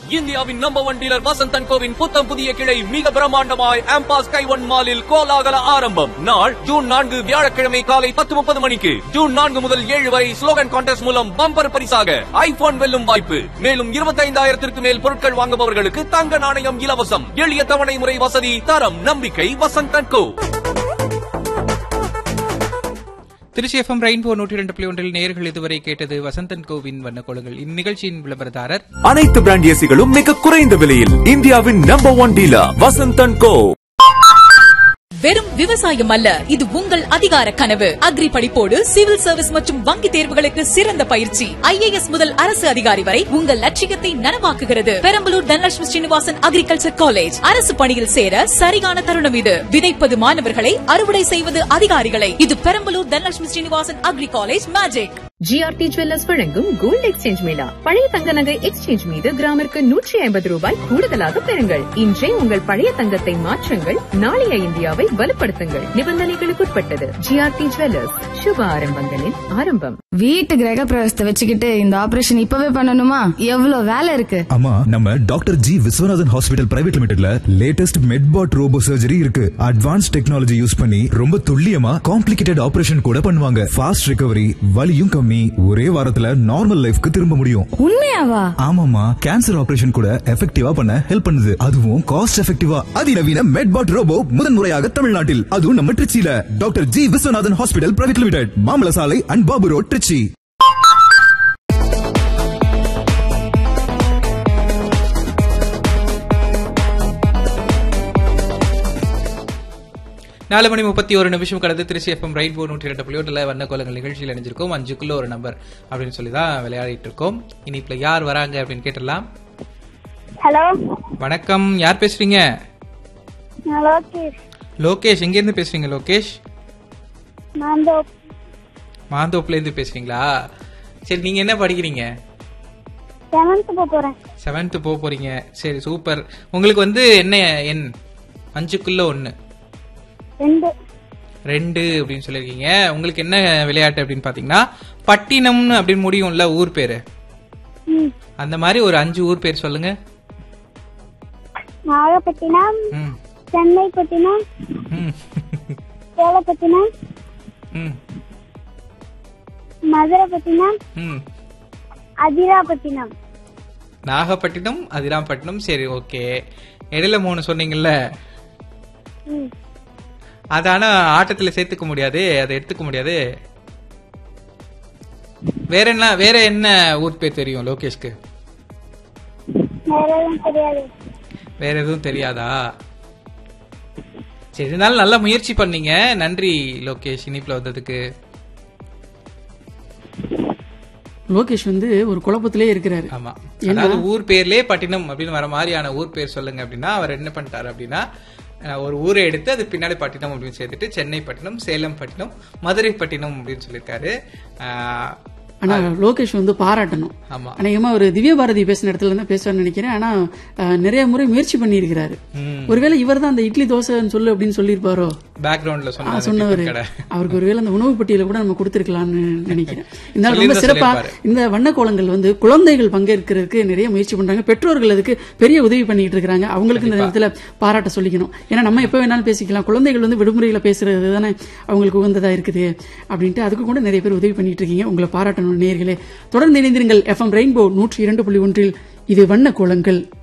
இந்தியாவின் number one dealer Vasanthan கோவின் புத்தம் புதிய கிளை மிக பிரம்மாண்டமாய் ஆம்பாஸ் கைவன் மாலில் கோலாகல ஆரம்பம் நாள் ஜூன் நான்கு வியாழக்கிழமை காலை பத்து முப்பது மணிக்கு ஜூன் நான்கு முதல் ஏழு வரை ஸ்லோகன் கான்டெஸ்ட் மூலம் பம்பர் பரிசாக ஐபோன் வெல்லும் வாய்ப்பு மேலும் இருபத்தைந்தாயிரத்திற்கு மேல் பொருட்கள் வாங்குபவர்களுக்கு தங்க நாணயம் இலவசம் எளிய தவணை முறை வசதி தரம் நம்பிக்கை Vasanthan co Tiruchi F M rainbow நூற்றி இரண்டு புள்ளி ஒன்றில் நேர்கள் இதுவரை கேட்டது வசந்தன் கோவின் வண்ணக்கோலங்கள் இந்நிகழ்ச்சியின் விளம்பரதாரர் அனைத்து பிராண்ட் ஏசிகளும் மிக குறைந்த விலையில் இந்தியாவின் number one dealer Vasanthan co வெறும் விவசாயம் அல்ல இது உங்கள் அதிகார கனவு அக்ரி படிப்போடு சிவில் சர்வீஸ் மற்றும் வங்கி தேர்வுகளுக்கு சிறந்த பயிற்சி ஐஏஎஸ் முதல் அரசு அதிகாரி வரை உங்கள் லட்சியத்தை நனவாக்குகிறது பெரம்பலூர் தனலட்சுமி ஸ்ரீனிவாசன் அக்ரிகல்ச்சர் காலேஜ் அரசு பணியில் சேர சரியான தருணம் இது விதைப்பது மாணவர்களை அறுவடை செய்வது அதிகாரிகளை இது Perambalur Dhanalakshmi Srinivasan agri college magic G R T jewellers வழங்கும் கோல்டு எக்ஸ்சேஞ்ச் மேளா பழைய தங்க நகை எக்ஸ்சேஞ்ச் மீது கிராமிற்கு நூற்றி ஐம்பது ரூபாய் கூடுதலாக பெறுங்கள் இன்றே உங்கள் பழைய தங்கத்தை மாற்றுங்கள் நாளைய இந்தியாவை வலுப்படுத்துங்கள் நிபந்தனைகளுக்குட்பட்டது ஜிஆர்டி ஜுவல்லர்ஸ் சுப ஆரம்பங்களின் ஆரம்பம் வீட்டு கிரக பிரவேசத்தை வச்சுக்கிட்டு இந்த ஆபரேஷன் இப்பவே பண்ணணுமா எவ்வளவு வேலை இருக்கு ஆமா நம்ம doctor G Viswanathan hospital private லிமிடெட்ல லேட்டஸ்ட் மெட்பாட் ரோபோ சர்ஜரி இருக்கு அட்வான்ஸ் டெக்னாலஜி யூஸ் பண்ணி ரொம்ப துல்லியமா காம்ப்ளிகேட்டட் ஆபரேஷன் கூட பண்ணுவாங்க ஃபாஸ்ட் ரிகவரி வலியும் கம்மி ஒரே வாரத்துல நார்மல் லைஃப்க்கு திரும்ப முடியும் உண்மையாவா ஆமாமா கேன்சர் ஆபரேஷன் கூட எஃபெக்டிவா பண்ண ஹெல்ப் பண்ணுது அதுவும் காஸ்ட் எஃபெக்டிவா அதிநவீன மெட்பாட் ரோபோ முதன்முறையாக தமிழ்நாட்டில் அதுவும் நம்ம திருச்சியில doctor G Viswanathan hospital private limited மாமல சாலை அண்ட் பாபு ரோட் திருச்சி நாலு மணி முப்பத்தி ஒரு நிமிஷம் கடந்து திருச்சி எஃப்எம் ரெயின்போ நூற்றி இரண்டு புள்ளி ஒன்றில் வண்ணக்கோலங்கள் நிகழ்ச்சியில் இணைஞ்சிருக்கோம் அஞ்சுக்குள்ள ஒரு நம்பர் அப்படின்னு சொல்லி தான் விளையாடிட்டு இருக்கோம் இனிப்புல யார் வராங்க அப்படின்னு கேட்டலாம் ஹலோ வணக்கம் யார் பேசுறீங்க நான் லோகேஷ் லோகேஷ் எங்க இருந்து பேசுறீங்க லோகேஷ் நான் இந்த மாந்தோப்புல இருந்து பேசுறீங்களா சரி நீங்க என்ன படிக்கிறீங்க செவன்த் போக போறேன் செவன்த் போக போறீங்க சரி சூப்பர் உங்களுக்கு வந்து என்ன எண் அஞ்சுக்குள்ள ஒன்னு ரெண்டு ரெண்டு அப்படின்னு சொல்லியிருக்கீங்க உங்களுக்கு என்ன விளையாட்டு அப்படின்னு பாத்தீங்கன்னா பட்டினம்னு அப்படின்னு முடியும்ல ஊர் பேரு ம். அந்த மாதிரி ஒரு அஞ்சு ஊர் பேர் சொல்லுங்க நாகப்பட்டினம் ம் சென்னைப்பட்டினம் ம் சேலப்பட்டினம் ம் மதுரைப்பட்டினம் ம் அதிராப்பட்டினம் நாகப்பட்டினம் அதிராம்பட்டினம் சரி ஓகே இடையில மூணு சொன்னீங்கல்ல ம். அது ஆனா ஆட்டத்துல சேர்த்துக்க முடியாது அதை எடுத்துக்க முடியாது வேற என்ன வேற என்ன ஊர் பேர் தெரியும் லோகேஷ்க்கு வேற எதுவும் தெரியாது வேற எதுவும் தெரியாதா சரி இருந்தாலும் நல்லா முயற்சி பண்ணீங்க நன்றி லோகேஷ் இனிப்புல வந்ததுக்கு லோகேஷ் வந்து ஒரு குழப்பத்திலே இருக்கிறாரு ஆமா ஏன்னா- அதாவது ஊர் பேர்லயே பட்டினம் அப்படின்னு வர மாதிரியான ஊர் பேர் சொல்லுங்க அப்படின்னா அவர் என்ன பண்ணிட்டாரு அப்படின்னா அஹ், ஒரு ஊரை எடுத்து அது பின்னாடி பட்டினம் அப்படின்னு சேர்த்துட்டு சென்னை பட்டினம் சேலம் பட்டினம் மதுரை பட்டினம் அப்படின்னு சொல்லியிருக்காரு அஹ், ஆனா லோகேஷ் வந்து பாராட்டணும் ஆமா அநேகமா ஒரு திவ்ய பாரதி பேசின இடத்துல தான் பேசுவார்னு நினைக்கிறேன் ஆனா அஹ், நிறைய முறை முயற்சி பண்ணியிருக்கிறாரு ம். ஒருவேளை இவர் தான் அந்த இட்லி தோசைன்னு சொல்லு அப்படின்னு சொல்லியிருப்பாரோ பேக்ரவுண்ட்ல ஆ, சொன்ன சொன்னவரு கடை அவருக்கு ஒருவேளை அந்த உணவு பட்டியல கூட நம்ம கொடுத்திருக்கலாம்னு நினைக்கிறேன் இருந்தாலும் ரொம்ப சொல்லியிருந்தா சிறப்பா சொல்லியிருப்பாரு. இந்த வண்ணக்கோலங்கள் வந்து குழந்தைகள் பங்கேற்கிறதுக்கு நிறைய முயற்சி பண்றாங்க பெற்றோர்கள் அதுக்கு பெரிய உதவி பண்ணிட்டு இருக்காங்க அவங்களுக்கு இந்த நேரத்துல பாராட்ட சொல்லிக்கணும் ஏன்னா நம்ம எப்ப வேணாலும் பேசிக்கலாம் குழந்தைகள் வந்து விடுமுறையில பேசுறது தானே அவங்களுக்கு உகந்ததா இருக்குது அப்படின்ட்டு அதுக்கு கூட நிறைய பேர் உதவி பண்ணிட்டு இருக்கீங்க உங்களை பாராட்டணும் நேர்களே தொடர்ந்து இணைந்திருங்கள் எஃப்எம் ரெயின்போ நூற்றி இரண்டு புள்ளி ஒன்றில் இது வண்ண கோலங்கள்